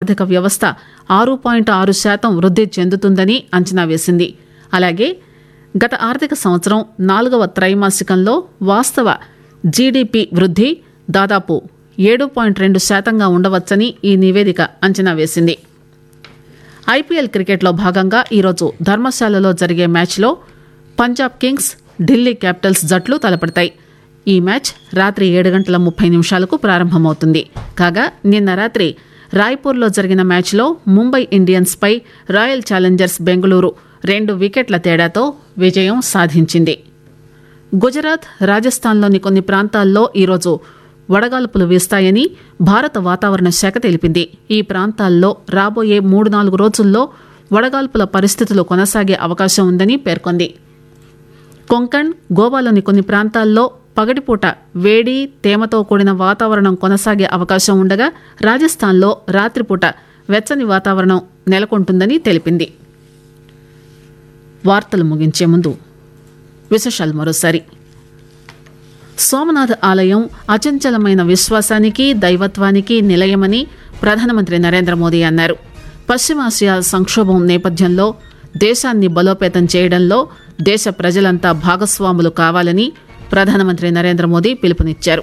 ఆర్థిక వ్యవస్థ ఆరు పాయింట్ ఆరు శాతం వృద్ధి చెందుతుందని అంచనా వేసింది అలాగే గత ఆర్థిక సంవత్సరం నాలుగవ త్రైమాసికంలో వాస్తవ జీడీపీ వృద్ధి దాదాపు ఏడు పాయింట్ రెండు శాతంగా ఉండవచ్చని ఈ నివేదిక అంచనా వేసింది ఐపీఎల్ క్రికెట్లో భాగంగా ఈరోజు ధర్మశాలలో జరిగే మ్యాచ్లో పంజాబ్ కింగ్స్ ఢిల్లీ క్యాపిటల్స్ జట్లు తలపడతాయి ఈ మ్యాచ్ రాత్రి ఏడు గంటల ముప్పై నిమిషాలకు ప్రారంభమవుతుంది కాగా నిన్న రాత్రి రాయ్పూర్లో జరిగిన మ్యాచ్లో ముంబై ఇండియన్స్ పై రాయల్ ఛాలెంజర్స్ బెంగళూరు రెండు వికెట్ల తేడాతో విజయం సాధించింది గుజరాత్ రాజస్థాన్లోని కొన్ని ప్రాంతాల్లో ఈరోజు వడగాల్పులు వీస్తాయని భారత వాతావరణ శాఖ తెలిపింది ఈ ప్రాంతాల్లో రాబోయే మూడు నాలుగు రోజుల్లో వడగాల్పుల పరిస్థితులు కొనసాగే అవకాశం ఉందని పేర్కొంది కొంకణ్ గోవాలోని కొన్ని ప్రాంతాల్లో పగటిపూట వేడి తేమతో కూడిన వాతావరణం కొనసాగే అవకాశం ఉండగా రాజస్థాన్లో రాత్రిపూట వెచ్చని వాతావరణం నెలకొంటుందని తెలిపింది వార్తలు ముగించే ముందు విశేషాలు మరోసారి సోమనాథ్ ఆలయం అచంచలమైన విశ్వాసానికి దైవత్వానికి నిలయమని ప్రధానమంత్రి నరేంద్ర మోదీ అన్నారు పశ్చిమాసియా సంక్షోభం నేపథ్యంలో దేశాన్ని బలోపేతం చేయడంలో దేశ ప్రజలంతా భాగస్వాములు కావాలని ప్రధానమంత్రి నరేంద్ర మోదీ పిలుపునిచ్చారు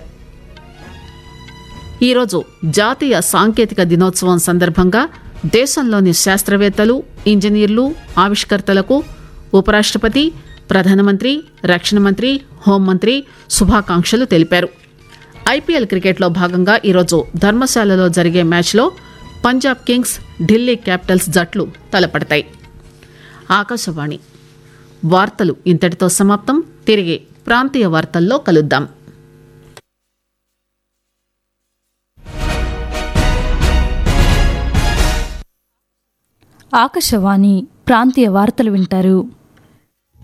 ఈరోజు జాతీయ సాంకేతిక దినోత్సవం సందర్భంగా దేశంలోని శాస్త్రవేత్తలు ఇంజనీర్లు ఆవిష్కర్తలకు ఉపరాష్ట్రపతి ప్రధానమంత్రి రక్షణ మంత్రి హోంమంత్రి శుభాకాంక్షలు తెలిపారు ఐపీఎల్ క్రికెట్లో భాగంగా ఈరోజు ధర్మశాలలో జరిగే మ్యాచ్లో పంజాబ్ కింగ్స్ ఢిల్లీ క్యాపిటల్స్ జట్లు తలపడతాయి ఆకాశవాణి వార్తలు ఇంతటితో సమాప్తం తిరిగి ప్రాంతీయ వార్తల్లో కలుద్దాం ఆకాశవాణి ప్రాంతీయ వార్తలు వింటారు